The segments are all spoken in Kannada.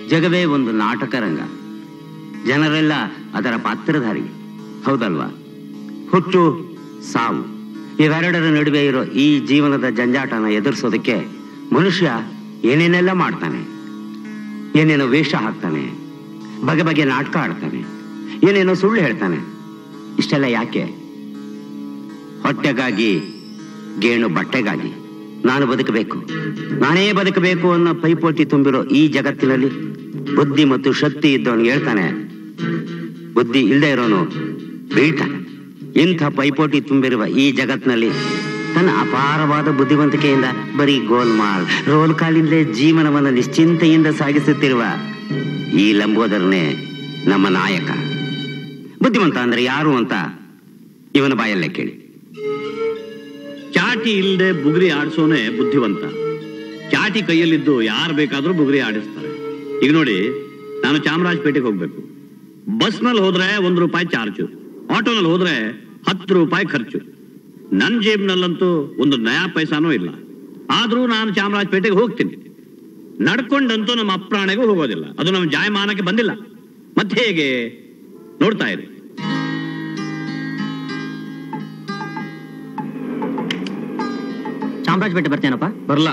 ಜಗವೇ ಒಂದು ನಾಟಕ ರಂಗ ಜನರೆಲ್ಲ ಅದರ ಪಾತ್ರಧಾರಿ ಹೌದಲ್ವಾ ಹುಟ್ಟು ಸಾವು ಇವೆರಡರ ನಡುವೆ ಇರೋ ಈ ಜೀವನದ ಜಂಜಾಟನ ಎದುರಿಸೋದಕ್ಕೆ ಮನುಷ್ಯ ಏನೇನೆಲ್ಲ ಮಾಡ್ತಾನೆ ಏನೇನೋ ವೇಷ ಹಾಕ್ತಾನೆ ಬಗೆ ಬಗೆ ನಾಟಕ ಆಡ್ತಾನೆ ಏನೇನೋ ಸುಳ್ಳು ಹೇಳ್ತಾನೆ ಇಷ್ಟೆಲ್ಲ ಯಾಕೆ ಹೊಟ್ಟೆಗಾಗಿ ಗೇಣು ಬಟ್ಟೆಗಾಗಿ ನಾನು ಬದುಕಬೇಕು ನಾನೇ ಬದುಕಬೇಕು ಅನ್ನೋ ಪೈಪೋಟಿ ತುಂಬಿರೋ ಈ ಜಗತ್ತಿನಲ್ಲಿ ಬುದ್ಧಿ ಮತ್ತು ಶಕ್ತಿ ಇದ್ದವನು ಹೇಳ್ತಾನೆ ಬುದ್ಧಿ ಇಲ್ಲದೆ ಇರೋನು ಬೀಳ್ತಾನೆ ಇಂಥ ಪೈಪೋಟಿ ತುಂಬಿರುವ ಈ ಜಗತ್ತಿನಲ್ಲಿ ತನ್ನ ಅಪಾರವಾದ ಬುದ್ಧಿವಂತಿಕೆಯಿಂದ ಬರೀ ಗೋಲ್ಮಾಲ್ ರೋಲ್ ಕಾಲಿಂದಲೇ ಜೀವನವನ್ನು ನಿಶ್ಚಿಂತೆಯಿಂದ ಸಾಗಿಸುತ್ತಿರುವ ಈ ಲಂಬೋದರನೇ ನಮ್ಮ ನಾಯಕ ಬುದ್ಧಿವಂತ ಅಂದ್ರೆ ಯಾರು ಅಂತ ಇವನ ಬಾಯಲ್ಲೇ ಕೇಳಿ ಚಾಟಿ ಇಲ್ಲದೆ ಬುಗುರಿ ಆಡಿಸೋನೆ ಬುದ್ಧಿವಂತ ಚಾಟಿ ಕೈಯಲ್ಲಿದ್ದು ಯಾರು ಬೇಕಾದ್ರೂ ಬುಗುರಿ ಆಡಿಸ್ತಾರೆ ಈಗ ನೋಡಿ ನಾನು ಚಾಮರಾಜಪೇಟೆಗೆ ಹೋಗ್ಬೇಕು ಬಸ್ನಲ್ಲಿ ಹೋದ್ರೆ ಒಂದು ರೂಪಾಯಿ ಚಾರ್ಜು ಆಟೋನಲ್ಲಿ ಹೋದ್ರೆ ಹತ್ತು ರೂಪಾಯಿ ಖರ್ಚು ನನ್ನ ಜೇಬ್ನಲ್ಲಂತೂ ಒಂದು ನಯಾ ಪೈಸಾನೂ ಇಲ್ಲ ಆದ್ರೂ ನಾನು ಚಾಮರಾಜಪೇಟೆಗೆ ಹೋಗ್ತೀನಿ ನಡ್ಕೊಂಡಂತೂ ನಮ್ಮ ಅಪ್ರಾಣೆಗೂ ಹೋಗೋದಿಲ್ಲ ಅದು ನಮ್ಮ ಜಾಯಮಾನಕ್ಕೆ ಬಂದಿಲ್ಲ ಮತ್ತೆ ಹೇಗೆ ನೋಡ್ತಾ ಇರಿ ಚಾಮರಾಜಪೇಟೆ ಬರ್ತೇನಪ್ಪ ಬರ್ಲ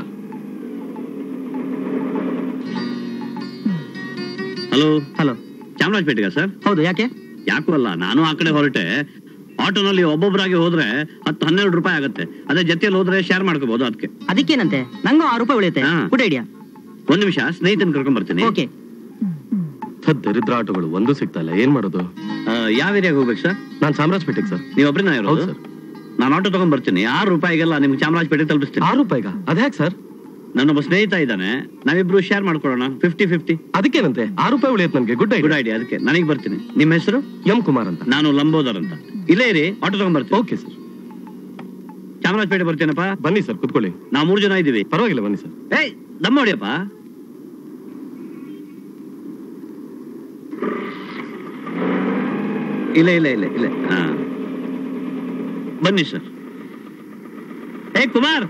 ಹಲೋ ಹಲೋ ಚಾಮರಾಜಪೇಟೆಗ ಸರ್ ಹೌದು ಯಾಕೆ ಯಾಕೂ ಅಲ್ಲ ನಾನು ಆ ಕಡೆ ಹೊರಟೆ ಆಟೋನಲ್ಲಿ ಒಬ್ಬೊಬ್ಬರಾಗಿ ಹೋದ್ರೆ ಹತ್ತು ಹನ್ನೆರಡು ರೂಪಾಯಿ ಆಗುತ್ತೆ ಅದೇ ಜೊತೆಯಲ್ಲಿ ಹೋದ್ರೆ ಶೇರ್ ಮಾಡ್ಕೋಬಹುದು ಅದಕ್ಕೆ ಅದಕ್ಕೇನಂತೆ ನಂಗೂ ಆರು ರೂಪಾಯಿ ಉಳಿಯುತ್ತೆ ಹಾ. ಗುಡ್ ಐಡಿಯಾ ಒಂದ್ ನಿಮಿಷ ಸ್ನೇಹಿತನ ಕರ್ಕೊಂಡ್ ಬರ್ತೀನಿ ಓಕೆ ಥದ್ ದರಿದ್ರ ಆಟೋಗಳು ಒಂದು ಸಿಗ್ತಾ ಇಲ್ಲ ಏನ್ ಮಾಡೋದು ಆ, ಯಾವ ಏರಿಯಾಗ ಹೋಗ್ಬೇಕು ಸರ್ ನಾನ್ ಚಾಮರಾಜಪೇಟೆಗೆ ಸರ್ ನೀವು ಒಬ್ಬರೇ ಹೌದು ಇರೋದು ಸರ್ ನಾನು ಆಟೋ ತಗೊಂಡ್ ಬರ್ತೀನಿ ಆರು ರೂಪಾಯಿಗೆಲ್ಲ ನಿಮ್ಗೆ ಚಾಮರಾಜಪೇಟೆ ತಲುಪಿಸ್ತೀನಿ ಆರು ರೂಪಾಯಿಗ ಅದ್ಯಾಕ್ ಸರ್ ನನ್ನೊಬ್ಬ ಸ್ನೇಹಿತ ಇದ್ದಾನೆ ನಾವಿಬ್ರು ಶೇರ್ ಮಾಡ್ಕೊಳ್ಳೋಣ ಫಿಫ್ಟಿ ಫಿಫ್ಟಿ ಅದಕ್ಕೇನಂತೆ ಆರು ರೂಪಾಯಿ ಉಳಿಯತ್ ನನ್ಗೆ ಗುಡ್ ಗುಡ್ ಐಡಿಯಾ ಐಡಿಯಾ ಅದಕ್ಕೆ ನನಗೆ ಬರ್ತೀನಿ ನಿಮ್ಮ ಹೆಸರು ಎಂ ಕುಮಾರ್ ಅಂತ ನಾನು ಲಂಬೋದರ್ ಅಂತ ಇಲ್ಲೇ ಇರಿ ಆಟೋ ತಗೊಂಡ್ ಬರ್ತೀನಿ ಓಕೆ ಸರ್ ಚಾಮರಾಜಪೇಟೆ ಬರ್ತೀನಪ್ಪ ಬನ್ನಿ ಸರ್ ಕುತ್ಕೊಳ್ಳಿ ನಾವು ಮೂರು ಜನ ಇದ್ದೀವಿ ಪರವಾಗಿಲ್ಲ ಬನ್ನಿ ಸರ್ ಏಯ್ ದಮ್ಮ ಹೊಡಿಯಪ್ಪ ಇಲ್ಲ ಇಲ್ಲ ಇಲ್ಲ ಇಲ್ಲ ಹಾ ಬನ್ನಿ ಸರ್ ಏ ಕುಮಾರ್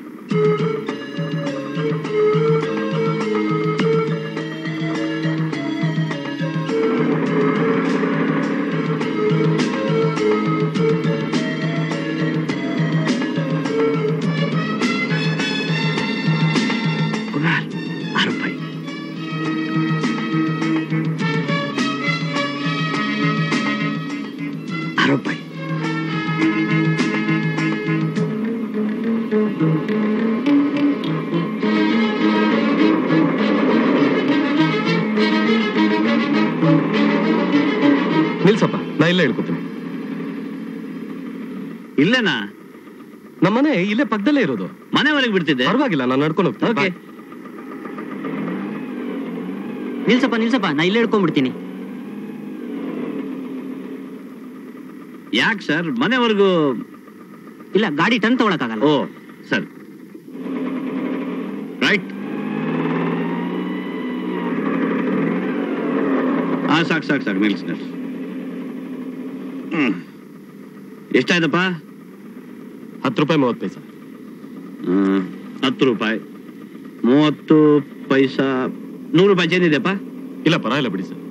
ಕುಮಾರ್ ಆರು ರೂಪಾಯಿ ಆರು ರೂಪಾಯಿ ನಿಲ್ಸಪ್ಪ ನಾ ಇಲ್ಲೇ ಹೇಳ್ಕೊತೀನಿ ಇಲ್ಲೇನಾ ನಮ್ಮನೆ ಇಲ್ಲೇ ಪಕ್ಕದಲ್ಲೇ ಇರೋದು ಮನೆವರೆಗೆ ಬಿಡ್ತಿದ್ದೆ ಪರವಾಗಿಲ್ಲ ನಾನು ನಡ್ಕೊಂಡು ಹೋಗ್ತೀನಿ ಓಕೆ Bye. ನಿಲ್ಸಪ್ಪ ನಿಲ್ಸಪ್ಪ ನಾ ಇಲ್ಲೇ ಹಿಡ್ಕೊಂಡ್ಬಿಡ್ತೀನಿ ಯಾಕೆ ಸರ್ ಮನೆವರೆಗೂ ಇಲ್ಲ ಗಾಡಿ ಟನ್ ತಗೊಳಕ್ಕಾಗಲ್ಲ ಓ ಸರಿ ರೈಟ್ ಹಾ ಸಾಕು ಸಾಕು ಸಾಕು ನಿಲ್ಸಿ ನಿಲ್ಸಿ ಹ್ಮ್ ಎಷ್ಟಾಯ್ತಪ್ಪ ಹತ್ತು ರೂಪಾಯಿ ಮೂವತ್ತು ಪೈಸಾ ಹ್ಮ್, ಹತ್ತು ರೂಪಾಯಿ ಮೂವತ್ತು ಪೈಸಾ ನೂರು ರೂಪಾಯಿ ಚೇಂಜ್ ಇದೆಯಪ್ಪ ಇಲ್ಲ ಪರವಾಗಿಲ್ಲ ಬಿಡಿ ಸರ್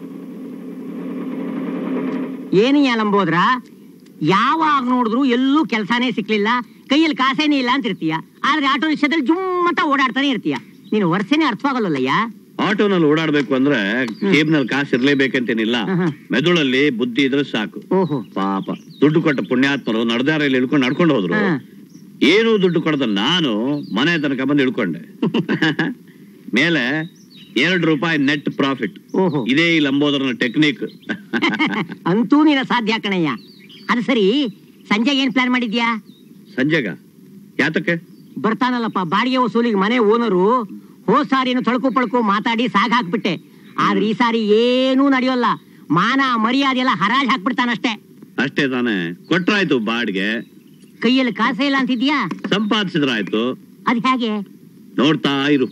ಏನಯ್ಯ ಲಂಬೋದ್ರ ಯಾವಾಗ ನೋಡಿದ್ರು ಎಲ್ಲೂ ಕೆಲಸನೇ ಸಿಕ್ಲಿಲ್ಲ ಕೈಯಲ್ಲಿ ಕಾಸೇನೇ ಇಲ್ಲ ಅಂತ ಇರ್ತೀಯ ಆದ್ರೆ ಆಟೋ ರಿಕ್ಷಾದಲ್ಲಿ ಜುಮ್ ಅಂತ ಓಡಾಡ್ತಾನೆ ಇರ್ತೀಯ ನೀನು ವರ್ಷನೇ ಅರ್ಥವಾಗಲ್ಲಯ್ಯ ಆಟೋನಲ್ಲಿ ಓಡಾಡ್ಬೇಕು ಅಂದ್ರೆ ಜೇಬ್ನಲ್ಲಿ ಕಾಸು ಇರ್ಲೇಬೇಕಂತೇನಿಲ್ಲ ಹ್ಮ್. ಮೆದುಳಲ್ಲಿ ಬುದ್ಧಿ ಇದ್ರೆ ಸಾಕು ಓಹೋ ಪಾಪ ದುಡ್ಡು ಕೊಟ್ಟ ಪುಣ್ಯಾತ್ಮರು ನಡೆದಾರಲ್ಲಿ ಇಳ್ಕೊಂಡು ನಡ್ಕೊಂಡು ಹೋದ್ರು ಹಾ. ಏನೂ ದುಡ್ಡು ಕೊಡದ ನಾನು ಮನೆ ತನಕ ಬಂದು ಇಳ್ಕೊಂಡೆ ಮೇಲೆ ಎರಡು ರೂಪಾಯಿ ನೆಟ್ ಪ್ರಾಫಿಟ್ ಓಹೋ ಇದೇ ಈ ಲಂಬೋದರನ ಟೆಕ್ನಿಕ್ ಅಂತೂ ನೀನ ಸಾಧ್ಯ ಕಣಯ್ಯ ಅದು ಸರಿ ಸಂಜೆ ಏನ್ ಪ್ಲಾನ್ ಮಾಡಿದ್ಯಾ ಸಂಜೆಗ ಯಾತಕ್ಕೆ ಬರ್ತಾನಲ್ಲಪ್ಪ ಬಾಡಿಗೆ ವಸೂಲಿಗೆ ಮನೆ ಓನರು ಹೋದ್ ಸಾರಿನ ತೊಳಕು ಪಳಕು ಮಾತಾಡಿ ಸಾಗ್ ಹಾಕ್ಬಿಟ್ಟೆ ಆದ್ರೆ ಈ ಸಾರಿ ಏನೂ ನಡೆಯೋಲ್ಲ ಮಾನ ಮರ್ಯಾದೆ ಎಲ್ಲ ಹರಾಜ್ ಹಾಕ್ಬಿಡ್ತಾನಷ್ಟೇ ಅಷ್ಟೇ ತಾನೇ ಕೊಟ್ರಾಯ್ತು ಬಾಡ್ಗೆ ಕೈಯಲ್ಲಿ ಕಾಸೇ ಇಲ್ಲ ಅಂತಿದ್ಯಾ ಸಂಪಾದಿಸಿದ್ರಾಯ್ತು ಅದ್ ಹೇಗೆ ನೋಡ್ತಾ ಇರು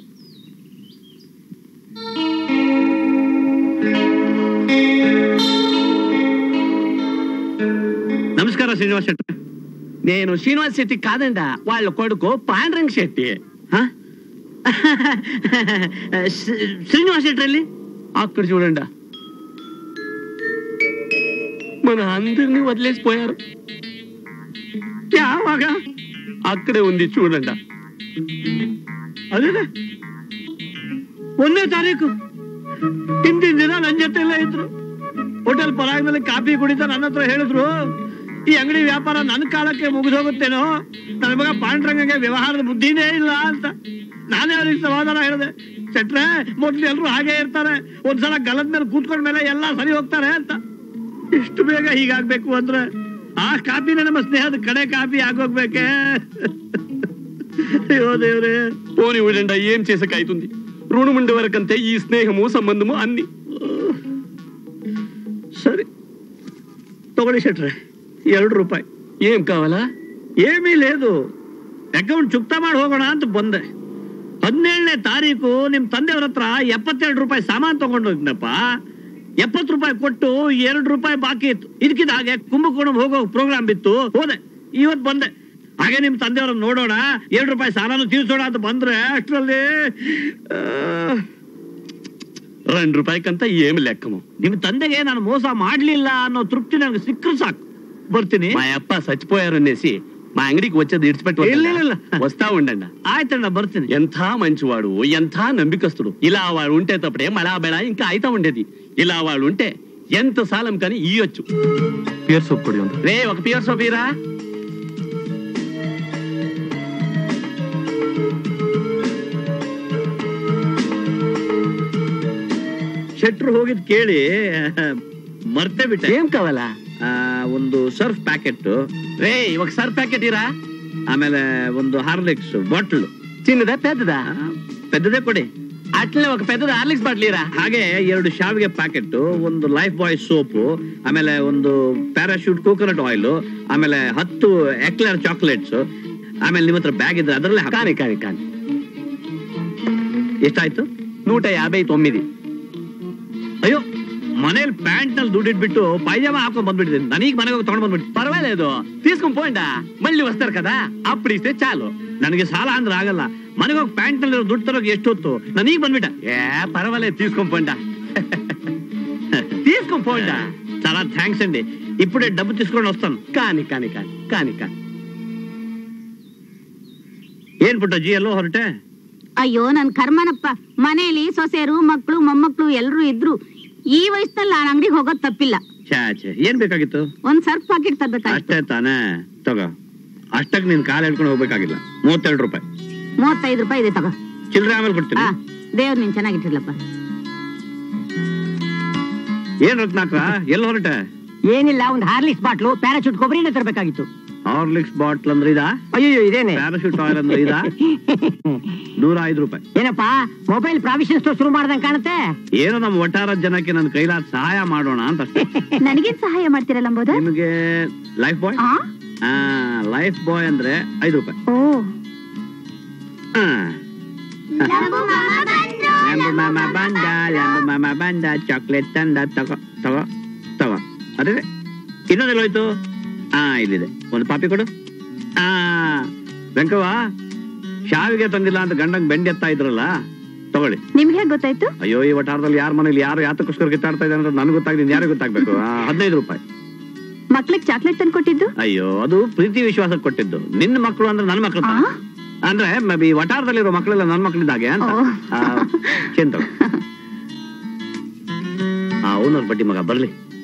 ನಮಸ್ಕಾರ ಶ್ರೀನಿವಾಸ್ ಶೆಟ್ಟಿ నేను శ్రీనివాస్ శెట్టి కాదండా వాళ్ళ కొడుకు పాండ్రంగ్ శెట్టి ಹ? ಶ್ರೀ- ಶ್ರೀನಿವಾಸ್ ಶೆಟ್ರಲ್ಲಿ అక్కడ చూడండి మన అందరినీ వదిలేసిపోయారు యావాగ అక్కడే ఉంది చూడండి ಅದೇ ಒಂದನೇ ತಾರೀಕು ಹಿಂದಿನ ದಿನ ನನ್ ಜೊತೆ ಎಲ್ಲ ಇದ್ರು ಹೋಟೆಲ್ ಪರಾಗ ಮೇಲೆ ಕಾಫಿ ಕುಡಿತ ನನ್ನ ಹತ್ರ ಹೇಳಿದ್ರು ಈ ಅಂಗಡಿ ವ್ಯಾಪಾರ ನನ್ನ ಕಾಲಕ್ಕೆ ಮುಗಿದೋಗುತ್ತೇನೋ ನನ್ನ ಮಗ ಪಾಂಡ್ರಂಗಗೆ ವ್ಯವಹಾರದ ಬುದ್ಧಿನೇ ಇಲ್ಲ ಅಂತ ನಾನೇ ಅವ್ರಿಗೆ ಸಮಾಧಾನ ಹೇಳಿದೆ ಸೆಟ್ರೆ ಮೊದ್ಲು ಎಲ್ರು ಹಾಗೆ ಇರ್ತಾರೆ ಒಂದ್ಸಲ ಗಲದ ಮೇಲೆ ಕೂತ್ಕೊಂಡ ಮೇಲೆ ಎಲ್ಲ ಸರಿ ಹೋಗ್ತಾರೆ ಅಂತ ಇಷ್ಟು ಬೇಗ ಹೀಗಾಗ್ಬೇಕು ಅಂದ್ರೆ ಆ ಕಾಪಿನೇ ನಮ್ಮ ಸ್ನೇಹದ ಕಡೆ ಕಾಪಿ ಆಗೋಗ್ಬೇಕೆ ಅಯ್ಯೋ ದೇವ್ರೇ పోని చూడండి ఏం చేసకైతుంది రుణముండే వరకంతే ఈ స్నేహము సంబంధము అన్ని ಸರಿ ತಗೊಳ್ಳಿ ಶೆಟ್ರೆ ಎರಡು ರೂಪಾಯಿ ఏం కావాలా ಏಮీ ಲೇದು ಅಕೌಂಟ್ ಚುಕ್ತಾ ಮಾಡಿ ಹೋಗೋಣ ಅಂತ ಬಂದೆ ಹದಿನೇಳನೇ ತಾರೀಕು ನಿಮ್ ತಂದೆಯವ್ರ ಹತ್ರ ಎಪ್ಪತ್ತೆರಡು ರೂಪಾಯಿ ಸಾಮಾನ್ ತಗೊಂಡು ಹೋಗಿದ್ನಪ್ಪ ಎಪ್ಪತ್ತು ರೂಪಾಯಿ ಕೊಟ್ಟು ಎರಡು ರೂಪಾಯಿ ಬಾಕಿ ಇತ್ತು ಇದಕ್ಕಿದ ಹಾಗೆ ಕುಂಭಕೋಣಂ ಹೋಗೋ ಪ್ರೋಗ್ರಾಮ್ ಬಿತ್ತು ಹೋದೆ ಇವತ್ತು ಬಂದೆ ಹಾಗೆ ನಿಮ್ ತಂದೆಯವ್ರನ್ನ ನೋಡೋಣ ಎರಡು ರೂಪಾಯಿ ಸಾಲನು ತೀರ್ಸೋಣ ಅಂತ ಬಂದ್ರೆ ಅಷ್ಟರಲ್ಲಿ ಆ, రెండు రూపాయికంతా ఏమి లెక్కము ನಿಮ್ ತಂದೆಗೆ ನಾನು ಮೋಸ ಮಾಡ್ಲಿಲ್ಲ ಅನ್ನೋ ತೃಪ್ತಿ ನನಗೆ ಸಿಕ್ಕರು ಸಾಕು ಬರ್ತೀನಿ మా అప్ప చచ్చిపోయారు అనేసి మా అంగడికి వచ్చేది ఇడిచిపెట్టి ಇಲ್ಲ, ಇಲ್ಲ, ಇಲ್ಲ. వస్తా ఉండండి ಆಯ್ತಣ್ಣ ಬರ್ತೀನಿ ఎంత మంచివాడు ఎంత నమ్మికస్తుడు ఇలా వాడు ఉంటే తప్పుడే మళా బెళ ఇంకా అయితా ఉండేది ఇలా వాడు ఉంటే ఎంత సాలం కానీ ఇయ్యొచ్చు పియర్ సోಪ್ ಕೊಡಿ ಒಂದು రే ఒక పియర్ సోపీరా ಶೆಟ್ರು ಹೋಗಿದ್ ಕೇಳಿ ಮರ್ತೇ ಬಿಟ್ಟೆ ఏం కావాలా ಆ, ಒಂದು ಸರ್ಫ್ ಪ್ಯಾಕೆಟ್ రే ఒక సర్ ప్యాకెట్ ఇరా ಆಮೇಲೆ ಒಂದು ಹಾರ್ಲಿಕ್ಸ್ ಬಾಟ್ಲ್ చిన్నదా పెద్దదా ಪೆದ್ದದೇ ಕೊಡಿ అట్లనే ఒక పెద్దది హార్లిక్స్ బాటిల్ ఇరా ಹಾಗೆ ಎರಡು ಶಾವಿಗೆ ಪ್ಯಾಕೆಟ್ ಒಂದು ಲೈಫ್ ಬಾಯ್ ಸೋಪು ಆಮೇಲೆ ಒಂದು ಪ್ಯಾರಾಶೂಟ್ ಕೋಕೋನಟ್ ಆಯಿಲ್ ಆಮೇಲೆ ಹತ್ತು ಎಕ್ಲರ್ ಚಾಕ್ಲೇಟ್ಸ್ ಆಮೇಲೆ ನಿಮ್ಮ ಹತ್ರ ಬ್ಯಾಗ್ ಇದ್ರೆ ಅದರಲ್ಲೇ ಹಾಕಿ కాని కాని కాని ಎಷ್ಟಾಯ್ತು నూట యాభై తొమ్మిది ಅಯ್ಯೋ ಮನೇಲಿ ಪ್ಯಾಂಟ್ ನಲ್ಲಿ ದುಡ್ಡಿಟ್ಬಿಟ್ಟು ಪೈಜಾಮ ಹಾಕೊಂಡ್ ಬಂದ್ಬಿಟ್ಟಿದ್ದೀನಿ ನನಗೆ ಮನೆಗೆ ಹೋಗಿ ತಗೊಂಡ್ ಬಂದ್ಬಿಟ್ಟು పర్వాలేదు తీసుకుని పోండా మళ్ళీ వస్తారు కదా అప్పుడు ఇస్తే చాలు ನನಗೆ ಸಾಲ ಅಂದ್ರೆ ಆಗಲ್ಲ ಮನೆಗೆ ಹೋಗಿ ಪ್ಯಾಂಟ್ ನಲ್ಲಿ ದುಡ್ಡು ತರೋಕೆ ಎಷ್ಟೊತ್ತು ನನಗೆ ಬಂದ್ಬಿಟ್ಟ ఏ పర్వాలేదు తీసుకొని పోండా తీసుకొని పోండా చాలా థ్యాంక్స్ అండి ఇప్పుడే డబ్బు తీసుకొని వస్తాను కాని కాని కాని కాని కాని ಏನ್ ಪುಟ್ಟಜ್ಜಿ ಎಲ್ಲೋ ಹೊರಟೆ ಅಯ್ಯೋ ನನ್ ಕರ್ಮನಪ್ಪ ಮನೇಲಿ ಸೊಸೆಯರು ಮಕ್ಕಳು ಮೊಮ್ಮಕ್ಕಳು ಎಲ್ರು ಇದ್ರು ಈ ವಯಸ್ಸಲ್ಲಿ ನಾನು ಅಂಗಡಿಗೆ ಹೋಗೋದ್ ತಪ್ಪಿಲ್ಲ ಛೇ ಛೇ ಏನ್ ಬೇಕಾಗಿತ್ತು ಒಂದ್ ಸರ್ಫ್ ಪಾಕೆಟ್ ತರ್ಬೇಕಾಯ್ತು ಅಷ್ಟೇ ತಾನೇ ತಗೋ ಅಷ್ಟಕ್ಕೆ ನೀನ್ ಕಾಲ್ ಹೇಳ್ಕೊಂಡು ಹೋಗ್ಬೇಕಾಗಿಲ್ಲ ಮೂವತ್ತೆರಡು ರೂಪಾಯಿ ಮೂವತ್ತೈದು ರೂಪಾಯಿ ಇದೆ ತಗೋ ಚಿಲ್ಲರೆ ಆಮೇಲೆ ಕೊಡ್ತೀನಿ ಆ ದೇವ್ರು ನೀನ್ ಚೆನ್ನಾಗಿಟ್ಟಿರ್ಲಪ್ಪ ಏನ್ ರತ್ನಾಕ್ರ ಎಲ್ಲಿ ಹೊರಟೆ ಏನಿಲ್ಲ ಒಂದು ಹಾರ್ಲಿಕ್ಸ್ ಬಾಟ್ಲು ಪ್ಯಾರಾಚೂಟ್ ಕೊಬ್ಬರಿನೇ ತರಬೇಕಾಗಿತ್ತು ಹಾರ್ಲಿಕ್ಸ್ ಬಾಟ್ಲ್ ಅಂದ್ರೆ ಇದಾ ಅಯ್ಯೋ ಇದೇನೆ ಪ್ಯಾರಾಶೂಟ್ ಆಯಿಲ್ ಅಂದ್ರೆ ಇದಾ ನೂರ ಐದು ರೂಪಾಯಿ ಏನಪ್ಪಾ ಮೊಬೈಲ್ ಪ್ರಾವಿಷನ್ ಸ್ಟೋರ್ ಶುರು ಮಾಡ್ದಂಗ್ ಕಾಣುತ್ತೆ ಏನೋ ನಮ್ಮ ಒಟ್ಟಾರ ಜನಕ್ಕೆ ನನ್ನ ಕೈಲಾದ ಸಹಾಯ ಮಾಡೋಣ ಅಂತ ಅಷ್ಟೇ ನನಗೇನ್ ಸಹಾಯ ಮಾಡ್ತೀರಾ ಲಂಬೋದ ನಿಮಗೆ ಲೈಫ್ ಬಾಯ್ ಆ ಲೈಫ್ ಬಾಯ್ ಅಂದ್ರೆ ಐದು ರೂಪಾಯಿ ಓ ಆ. ಲ್ಯಾಂಬು ಮಾಮ ಬಂದ ಲ್ಯಾಂಬು ಮಾಮ ಬಂದ ಚಾಕ್ಲೇಟ್ ತಂದ ತಗೋ ತಗೋ ತಗೋ ಅದೇ ಇನ್ನೊಂದೆಲ್ಲೋಯ್ತು ಹಾ ಇಲ್ಲಿದೆ ಒಂದು ಪಾಪಿ ಕೊಡು ಆ ವೆಂಕವ್ವ ಶಾವಿಗೆ ತಂದಿಲ್ಲ ಅಂತ ಗಂಡಂಗ್ ಬೆಂಡಿ ಎತ್ತಾ ಇದ್ರಲ್ಲ ತಗೊಳ್ಳಿ ನಿಮ್ಗೆ ಹೇಗ್ ಗೊತ್ತಾಯ್ತು ಅಯ್ಯೋ ಈ ವಟಾರದಲ್ಲಿ ಯಾರ ಮನೇಲಿ ಯಾರು ಯಾತಕ್ಕೋಸ್ಕರ ಕಿತ್ತಾಡ್ತಾ ಇದ್ದಾರೆ ಅಂತ ನನಗೆ ಗೊತ್ತಾಗಿದೆ ಯಾರಿಗೆ ಗೊತ್ತಾಗ್ಬೇಕು ಆ, ಹದಿನೈದು ರೂಪಾಯಿ ಮಕ್ಳಿಗೆ ಚಾಕ್ಲೇಟ್ ತಂದು ಕೊಟ್ಟಿದ್ದು ಅಯ್ಯೋ ಅದು ಪ್ರೀತಿ ವಿಶ್ವಾಸಕ್ಕೆ ಕೊಟ್ಟಿದ್ದು ನಿನ್ನ ಮಕ್ಕಳು ಅಂದ್ರೆ ನನ್ನ ಮಕ್ಕಳು ತಾನೆ. ಆ? ಅಂದ್ರೆ maybe ಈ ವಟಾರದಲ್ಲಿರೋ ಮಕ್ಕಳೆಲ್ಲ ನನ್ನ ಮಕ್ಕಳಿದ್ದಾಗೆ ಅಂತ ಓ. ಚಿಂತ ಅವನವ್ರ ಬಡ್ಡಿ ಮಗ ಬರ್ಲಿ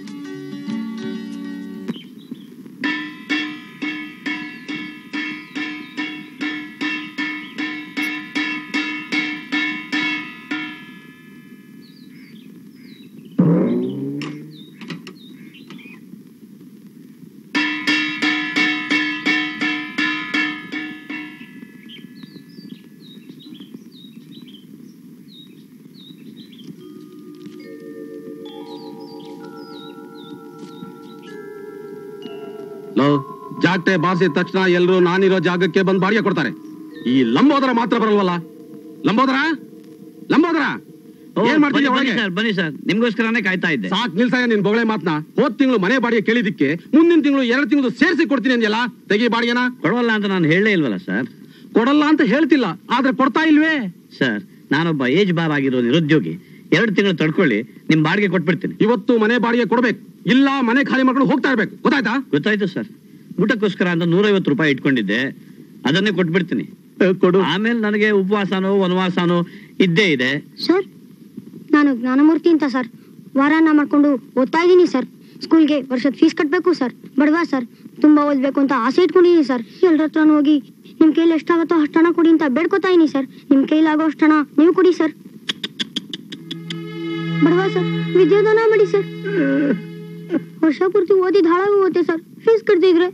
ಲೋ ಜಾಗ್ಟೆ ಬಾರಿಸಿದ ತಕ್ಷಣ ಎಲ್ರು ನಾನಿರೋ ಜಾಗಕ್ಕೆ ಬಂದ್ ಬಾಡಿಗೆ ಕೊಡ್ತಾರೆ ಈ ಲಂಬೋದರ ಮಾತ್ರ ಬರಲ್ವಲ್ಲ ಲಂಬೋದರ ಲಂಬೋದರ ಏನ್ ಮಾಡ್ತಿದ್ಯಾ ಬನ್ನಿ ಒಳಗೆ ಸರ್ ಬನ್ನಿ ಸರ್ ನಿಮ್ಗೋಸ್ಕರನೇ ಕಾಯ್ತಾ ಇದ್ದೆ ಸಾಕ್ ನಿಲ್ಸಾಯ ನಿನ್ ಬೊಗಳೆ ಮಾತ್ನ ಹೋದ್ ತಿಂಗಳು ಮನೆ ಬಾಡಿಗೆ ಕೇಳಿದಿಕ್ಕೆ ಮುಂದಿನ ತಿಂಗಳು ಎರಡು ತಿಂಗಳು ಸೇರಿಸಿ ಕೊಡ್ತೀನಿ ಅಂದ್ಯಲ್ಲ ತೆಗಿ ಬಾಡಿಗೆನ ಕೊಡವಲ್ಲ ಅಂತ ನಾನು ಹೇಳಲೇ ಇಲ್ವಲ್ಲ ಸರ್ ಕೊಡಲ್ಲ ಅಂತ ಹೇಳ್ತಿಲ್ಲ ಆದ್ರೆ ಕೊಡ್ತಾ ಇಲ್ವೇ ಸರ್ ನಾನೊಬ್ಬ ಏಜ್ ಬಾರ್ ಆಗಿರೋ ನಿರುದ್ಯೋಗಿ ಎರಡು ತಿಂಗಳು ತಡ್ಕೊಳ್ಳಿ ನಿಮ್ ಬಾಡಿಗೆ ಕೊಟ್ಬಿಡ್ತೀನಿ ಇವತ್ತು ಮನೆ ಬಾಡಿಗೆ ಕೊಡ್ಬೇಕು ಇಲ್ಲ ಮನೆ ಖಾಲಿ ಮಾಡ್ಕೊಂಡು ಹೋಗ್ತಾ ಇರ್ಬೇಕು ಗೊತ್ತಾಯ್ತಾ ಗೊತ್ತಾಯ್ತು ಸರ್ ಊಟಕ್ಕೋಸ್ಕರ ಅಂತ ನೂರೈವತ್ತು ರೂಪಾಯಿ ಇಟ್ಕೊಂಡಿದ್ದೆ ಅದನ್ನೇ ಕೊಟ್ಬಿಡ್ತೀನಿ ಕೊಡು ಆಮೇಲೆ ನನಗೆ ಉಪವಾಸನೋ ವನವಾಸನೋ ಇದ್ದೇ ಇದೆ ಸರ್ ನಾನು ಜ್ಞಾನಮೂರ್ತಿ ಅಂತ ಸರ್ ವಾರಾನ ಮಾಡ್ಕೊಂಡು ಓದ್ತಾ ಇದ್ದೀನಿ ಸರ್ ಸ್ಕೂಲ್ಗೆ ವರ್ಷದ ಫೀಸ್ ಕಟ್ಟಬೇಕು ಸರ್ ಬಡವಾ ಸರ್ ತುಂಬಾ ಓದ್ಬೇಕು ಅಂತ ಆಸೆ ಇಟ್ಕೊಂಡಿದ್ದೀನಿ ಸರ್ ಎಲ್ಲರ ಹತ್ರನೂ ಹೋಗಿ ನಿಮ್ ಕೈಲಿ ಎಷ್ಟಾಗತ್ತೋ ಅಷ್ಟು ಹಣ ಕೊಡಿ ಅಂತ ಬೇಡ್ಕೊತಾ ಇದೀನಿ ಸರ್ ನಿಮ್ ಕೈಲಾಗೋ ಅಷ್ಟು ಹಣ ನೀವು ಕೊಡಿ ಸರ್ ಬಡವಾ ಸರ್ ವಿದ್ಯಾದಾನ ಮಾಡಿ ಸರ್ ವರ್ಷ ಪೂರ್ತಿ ಓದಿದ್ ಹಾಳಾಗಿ ಹೋಗುತ್ತೆ ಸರ್ ಫೀಸ್ ಕಟ್ತಿದ್ರೆ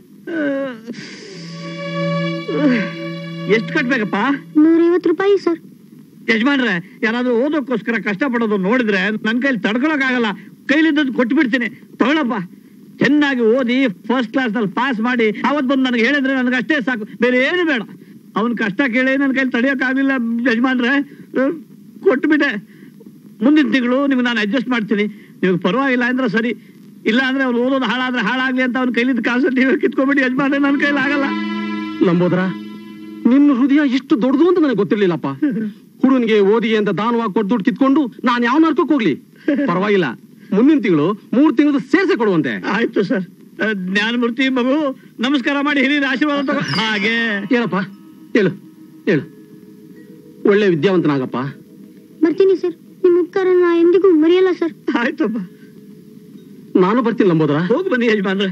ಎಷ್ಟು ಕಟ್ಬೇಕಪ್ಪ ನೂರೈವತ್ತು ರೂಪಾಯಿ ಸರ್ ಯಜಮಾನ್ರೆ ಯಾರಾದ್ರೂ ಓದೋಕ್ಕೋಸ್ಕರ ಕಷ್ಟಪಡೋದು ನೋಡಿದ್ರೆ ನನ್ ಕೈಲಿ ತಡ್ಕೊಳಕ್ ಆಗಲ್ಲ ಕೈಲಿದ್ದದ್ದು ಕೊಟ್ಬಿಡ್ತೀನಿ ತಗೊಳಪ್ಪ ಚೆನ್ನಾಗಿ ಓದಿ ಫಸ್ಟ್ ಕ್ಲಾಸ್ ನಲ್ಲಿ ಪಾಸ್ ಮಾಡಿ ಅವತ್ ಬಂದು ನನಗೆ ಹೇಳಿದ್ರೆ ನನಗೆ ಅಷ್ಟೇ ಸಾಕು ಬೇರೆ ಏನು ಬೇಡ ಅವನ್ ಕಷ್ಟ ಕೇಳಿ ನನ್ನ ಕೈಲಿ ತಡೆಯಕ್ ಆಗ್ಲಿಲ್ಲ ಯಜಮಾನ್ರೆ ಅಹ್, ಕೊಟ್ಬಿಟ್ಟೆ ಮುಂದಿನ ತಿಂಗಳು ನಿಮ್ಗೆ ನಾನು ಅಡ್ಜಸ್ಟ್ ಮಾಡ್ತೀನಿ ನಿಮ್ಗೆ ಪರವಾಗಿಲ್ಲ ಅಂದ್ರೆ ಸರಿ ಇಲ್ಲ ಅಂದ್ರೆ ಅವ್ನು ಓದೋದು ಹಾಳಾದ್ರೆ ಹಾಳಾಗ್ಲಿ ಅಂತ ಅವ್ನ ಕೈಲಿದ್ದ ಕಾಸು ನೀವೇ ಕಿತ್ಕೊಂಡ್ಬಿಡಿ ಯಜಮಾನ್ರೆ ನನ್ನ ಕೈಲಿ ಆಗಲ್ಲ ಲಂಬೋದರ ನಿನ್ನ ಹೃದಯ ಇಷ್ಟು ದೊಡ್ಡದು ಅಂತ ನನಗೆ ಗೊತ್ತಿರ್ಲಿಲ್ಲಪ್ಪ ಹುಡುಗನಿಗೆ ಓದಿ ಅಂತ ದಾನವಾಗಿ ಕೊಟ್ಟು ದುಡ್ಡು ಕಿತ್ಕೊಂಡು ನಾನು ಯಾವ ನರ್ಕಕ್ಕೆ ಹೋಗ್ಲಿ ಪರವಾಗಿಲ್ಲ ಮುಂದಿನ ತಿಂಗಳು ಮೂರ್ ತಿಂಗಳು ಸೇರ್ಸೆ ಕೊಡುವಂತೆ ಆಯ್ತು ಸರ್ ಅಹ್, ಜ್ಞಾನಮೂರ್ತಿ ಮಗು ನಮಸ್ಕಾರ ಮಾಡಿ ಹಿರಿಯರ ಆಶೀರ್ವಾದ ತಗೋ ಹಾಗೆ ಹೇಳಪ್ಪ ಹೇಳು ಹೇಳು ಒಳ್ಳೆ ವಿದ್ಯಾವಂತನಾಗಪ್ಪ ಬರ್ತೀನಿ ಸರ್ ನಿಮ್ ಉಪಕಾರ ನಾ ಎಂದಿಗೂ ಮರೆಯಲ್ಲ ಸರ್ ಆಯ್ತಪ್ಪ ನಾನು ಬರ್ತೀನಿ ಲಂಬೋದರ ಹೋಗಿ ಬನ್ನಿ ಯಜಮಾನ್ರೆ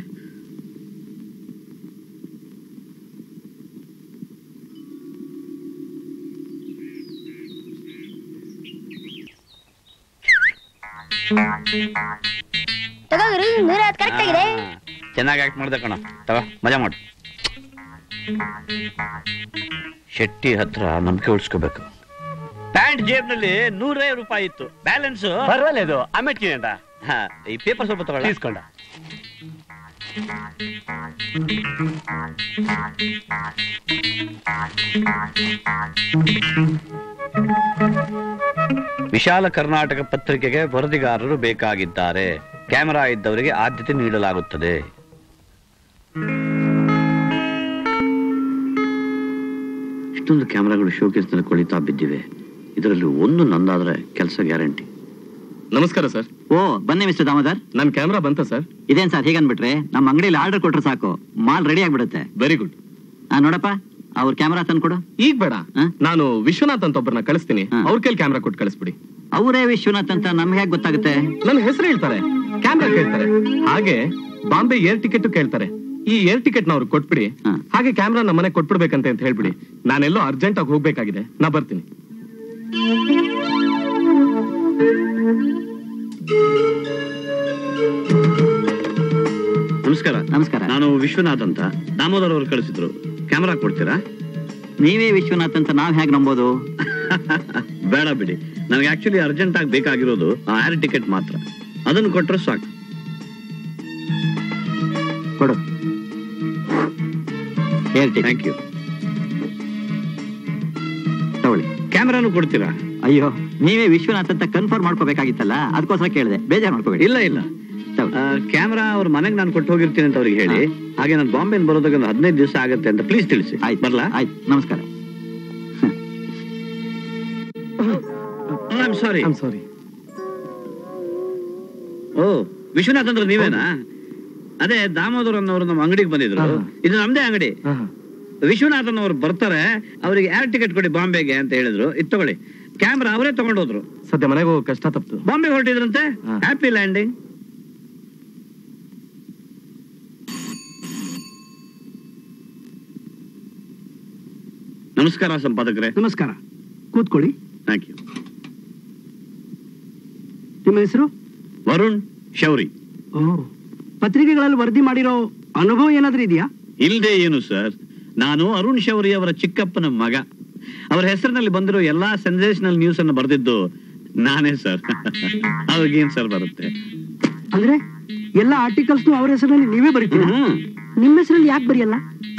ತಗೋಗ್ರಿ ನೂರ ಕರೆಕ್ಟ್ ಆಗಿದೆ ಚೆನ್ನಾಗಿ ಆಕ್ಟ್ ಮಾಡ್ದೆ ಕಣ ತಗೋ ಮಜಾ ಮಾಡು ಶೆಟ್ಟಿ ಹತ್ರ ನಂಬಿಕೆ ಉಳಿಸ್ಕೋಬೇಕು ಪ್ಯಾಂಟ್ ಜೇಬ್ನಲ್ಲಿ ನೂರೇ ರೂಪಾಯಿ ಇತ್ತು ಬ್ಯಾಲೆನ್ಸ್ ಪರವಾಗಿಲ್ಲ ಇದು ಆಮೇಲೆ ಅಂತ ಈ ಪೇಪರ್ ಸ್ವಲ್ಪ ತಗೊಳ್ಳ ಇಸ್ಕೊಂಡ ವಿಶಾಲ ಕರ್ನಾಟಕ ಪತ್ರಿಕೆಗೆ ವರದಿಗಾರರು ಬೇಕಾಗಿದ್ದಾರೆ ಕ್ಯಾಮೆರಾ ಇದ್ದವರಿಗೆ ಆದ್ಯತೆ ನೀಡಲಾಗುತ್ತದೆ ಇಷ್ಟೊಂದು ಕ್ಯಾಮೆರಾಗಳು ಶೋಕೇಸ್ನಲ್ಲಿ ಕೊಳಿತಾ ಬಿದ್ದಿವೆ ಇದರಲ್ಲಿ ಒಂದು ನಂದಾದ್ರೆ ಕೆಲಸ ಗ್ಯಾರಂಟಿ ನಮಸ್ಕಾರ ಸರ್ ಓ ಬನ್ನಿ ಮಿಸ್ಟರ್ ದಾಮೋದರ್ ನನ್ ಕ್ಯಾಮ್ರಾ ಬಂತ ಸರ್ ಇದೇನ್ ಸರ್ ಹೀಗನ್ಬಿಟ್ರೆ ನಮ್ಮ ಅಂಗಡಿಯಲ್ಲಿ ಆರ್ಡರ್ ಕೊಟ್ರೆ ಸಾಕು ಮಾಲ್ ರೆಡಿ ಆಗ್ಬಿಡುತ್ತೆ ವೆರಿ ಗುಡ್ ಆ, ನೋಡಪ್ಪ ಅವ್ರ ಕ್ಯಾಮ್ರಾ ತಂದ್ಕೊಡು ಈಗ ಬೇಡ ಹ? ನಾನು ವಿಶ್ವನಾಥ್ ಅಂತ ಒಬ್ಬರನ್ನ ಕಳಿಸ್ತೀನಿ ಹ. ಅವ್ರ ಕೈಲಿ ಕ್ಯಾಮ್ರಾ ಕೊಟ್ಟು ಕಳಿಸ್ಬಿಡಿ ಅವರೇ ವಿಶ್ವನಾಥ್ ಅಂತ ನಮ್ಗೆ ಹೇಗೆ ಗೊತ್ತಾಗುತ್ತೆ ನನ್ನ ಹೆಸರು ಹೇಳ್ತಾರೆ ಕ್ಯಾಮ್ರಾ ಕೇಳ್ತಾರೆ ಹಾಗೆ ಬಾಂಬೆ ಏರ್ ಟಿಕೆಟ್ ಕೇಳ್ತಾರೆ ಈ ಏರ್ ಟಿಕೆಟ್ ನ ಅವ್ರಿಗೆ ಕೊಟ್ಬಿಡಿ ಹ. ಹಾಗೆ ಕ್ಯಾಮ್ರಾ ನಮ್ಮ ಮನೆ ಕೊಟ್ಬಿಡ್ಬೇಕಂತೆ ಅಂತ ಹೇಳ್ಬಿಡಿ ನಾನೆಲ್ಲೋ ಅರ್ಜೆಂಟ್ ಆಗಿ ಹೋಗ್ಬೇಕಾಗಿದೆ ನಾ ಬರ್ತೀನಿ ನಮಸ್ಕಾರ ನಮಸ್ಕಾರ ನಾನು ವಿಶ್ವನಾಥ್ ಅಂತ ದಾಮೋದರ್ ಅವರು ಕಳಿಸಿದ್ರು ಕ್ಯಾಮೆರಾ ಕೊಡ್ತೀರಾ ನೀವೇ ವಿಶ್ವನಾಥ್ ಅಂತ ನಾವ್ ಹೇಗೆ ನಂಬೋದು ಬೇಡ ಬಿಡಿ ನನಗೆ ಆಕ್ಚುಲಿ ಅರ್ಜೆಂಟ್ ಆಗಿ ಬೇಕಾಗಿರೋದು ಆ ಏರ್ ಟಿಕೆಟ್ ಮಾತ್ರ ಅದನ್ನು ಕೊಟ್ರೆ ಸಾಕು ಕೊಡು ಹೇಳ್ತೀನಿ ಥ್ಯಾಂಕ್ ಯು ತಗೊಳ್ಳಿ ಕ್ಯಾಮ್ರಾನು ಕೊಡ್ತೀರಾ ಅಯ್ಯೋ ನೀವೇ ವಿಶ್ವನಾಥ್ ಅಂತ ಕನ್ಫರ್ಮ್ ಮಾಡ್ಕೋಬೇಕಾಗಿತ್ತಲ್ಲ ಅದಕ್ಕೋಸ್ಕರ ಕೇಳಿದೆ ಬೇಜಾರು ಮಾಡ್ಕೋಬೇಡಿ ಇಲ್ಲ ಇಲ್ಲ ತಗೊಳ್ಳಿ. ಕ್ಯಾಮ್ರಾ ಅವ್ರ ಮನೆಗೆ ನಾನು ಕೊಟ್ಟು ಹೋಗಿರ್ತೀನಿ ಅಂತ ಅವ್ರಿಗೆ ಹೇಳಿ ಹಾಗೆ ನಾನು ಬಾಂಬೆ ಬರೋದಕ್ಕೆ ಒಂದು ಹದಿನೈದು ದಿವಸ ಆಗುತ್ತೆ ಅಂತ ಪ್ಲೀಸ್ ತಿಳಿಸಿ ಆಯ್ತು ಬರ್ಲಾ ಆಯ್ತು ನಮಸ್ಕಾರ I sorry I'm sorry oh Vishwanath ಅಂದ್ರೆ ನೀವೇನಾ ಅದೇ ದಾಮೋದರ್ ಅನ್ನೋರು ನಮ್ಮ ಅಂಗಡಿಗೆ ಬಂದಿದ್ರು ಹಾ. ಇದು ನಮ್ದೇ ಅಂಗಡಿ ವಿಶ್ವನಾಥನ್ ಅವ್ರು ಬರ್ತಾರೆ ಅವರಿಗೆ ಏರ್ ಟಿಕೆಟ್ ಕೊಡಿ ಬಾಂಬೆಗೆ ಅಂತ ಹೇಳಿದ್ರು ಇದು ತಗೊಳ್ಳಿ ಕ್ಯಾಮ್ರಾ ಅವರೇ ತಗೊಂಡೋದ್ರು ಸದ್ಯ ಮನೆಗೆ ಹೋಗೋ ಕಷ್ಟ ತಪ್ತು ಬಾಂಬೆ ಹೊರಟಿದ್ರಂತೆ ಹಾ. ಹ್ಯಾಪಿ ಲ್ಯಾಂಡಿಂಗ್ ನಮಸ್ಕಾರ ಸಂಪಾದಕರೇ ನಮಸ್ಕಾರ ಕೂತ್ಕೊಳ್ಳಿ ಥ್ಯಾಂಕ್ ಯು ನಿಮ್ಮ ಹೆಸರು ವರುಣ್ ಶೌರಿ ಓ ಪತ್ರಿಕೆಗಳಲ್ಲಿ ವರದಿ ಮಾಡಿರೋ ಅನುಭವ ಏನಾದ್ರೂ ಇದೆಯಾ ಇಲ್ದೇ ಏನು ಸರ್ ನಾನು ಅರುಣ್ ಶೌರಿ ಅವರ ಚಿಕ್ಕಪ್ಪನ ಮಗ ಅವರ ಹೆಸರಿನಲ್ಲಿ ಬಂದಿರೋ ಎಲ್ಲಾ ಸೆನ್ಸೇಷನಲ್ ನ್ಯೂಸ್ ಅನ್ನು ಬರೆದಿದ್ದು ನಾನೇ ಸರ್ ಅವ್ರಿಗೇನ್ ಸರ್ ಬರುತ್ತೆ ಅಂದ್ರೆ ಎಲ್ಲ ಆರ್ಟಿಕಲ್ಸ್ ಅವ್ರ ಹೆಸರಲ್ಲಿ ನೀವೇ ಬರೀತೀರಾ ಹ್ಮ್. ನಿಮ್ಮ ಹೆಸರಲ್ಲಿ ಯಾಕೆ ಬರೆಯಲ್ಲ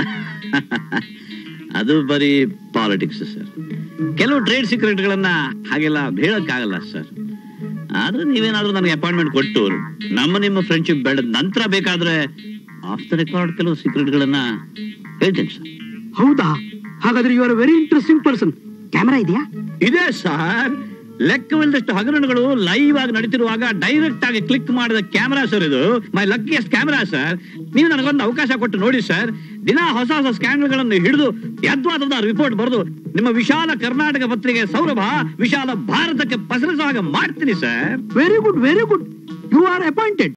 ಅದು ಬರೀ ಪಾಲಿಟಿಕ್ಸ್ ಸರ್ ಕೆಲವು ಟ್ರೇಡ್ ಸೀಕ್ರೆಟ್ಗಳನ್ನ ಹಾಗೆಲ್ಲ ಹೇಳಕ್ಕಾಗಲ್ಲ ಸರ್ ಆದ್ರೆ ನೀವೇನಾದ್ರೂ ನನಗೆ ಅಪಾಯಿಂಟ್ಮೆಂಟ್ ಕೊಟ್ಟು ನಮ್ಮ ನಿಮ್ಮ ಫ್ರೆಂಡ್ಶಿಪ್ ಬೆಳೆದ ನಂತರ ಬೇಕಾದ್ರೆ ಆಫ್ ದ ರೆಕಾರ್ಡ್ ಕೆಲವು ಸೀಕ್ರೆಟ್ಗಳನ್ನ ಹೇಳ್ತೀನಿ ಸರ್ ಹೌದಾ ಹಾಗಾದ್ರೆ you are very interesting person camera ಇದೆಯಾ ಇದೆ ಸರ್ ಲೆಕ್ಕವಿಲ್ಲದಷ್ಟು ಹಗರಣಗಳು ಲೈವ್ ಆಗಿ ನಡೀತಿರುವಾಗ ಡೈರೆಕ್ಟ್ ಆಗಿ ಕ್ಲಿಕ್ ಮಾಡಿದ ಕ್ಯಾಮೆರಾ ಸರ್ ಇದು ಮೈ ಲಕ್ಕಿಯಸ್ಟ್ ಕ್ಯಾಮೆರಾ ಸರ್ ನೀವು ನನಗೊಂದು ಅವಕಾಶ ಕೊಟ್ಟು ನೋಡಿ ಸರ್ ದಿನ ಹೊಸ ಹೊಸ ಸ್ಕ್ಯಾನ್ಗಳನ್ನು ಹಿಡಿದು ಯದ್ವಾದದ ರಿಪೋರ್ಟ್ ಬರೆದು ನಿಮ್ಮ ವಿಶಾಲ ಕರ್ನಾಟಕ ಪತ್ರಿಕೆ ಸೌರಭ ವಿಶಾಲ ಭಾರತಕ್ಕೆ ಪಸರಿಸುವ ಹಾಗೆ ಮಾಡ್ತೀನಿ sir very good very good you are appointed